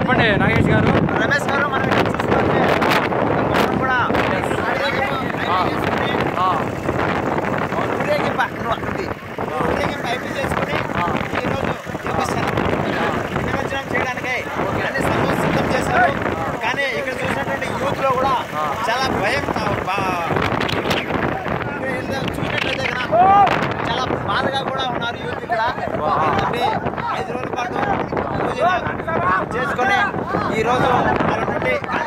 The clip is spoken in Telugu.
చెప్పండి నాగేష్ గారు రమేష్ గారు మనం ఇక్కడ చూస్తుంటే మనం కూడా ఆ. ఆ, ఊరేగింపు అక్కడ అక్కడికి ఊరేగింపు అయిపోయి చేసుకుని ఈరోజు చూపిస్తాను నిమజ్జనం చేయడానికి అన్ని సమయం సిద్ధం చేశారు కానీ ఇక్కడ చూసినటువంటి యూత్ లో కూడా చాలా భయం ఆ, బా- వీళ్ళు చూసినట్లయితే ఇక్కడ చాలా బాధగా కూడా ఉన్నారు యూత్ ఇక్కడ అంటే ఐదు రోజుల పాటు పూజ చేసుకొని ఈ రోజు వాళ్ళ నుండి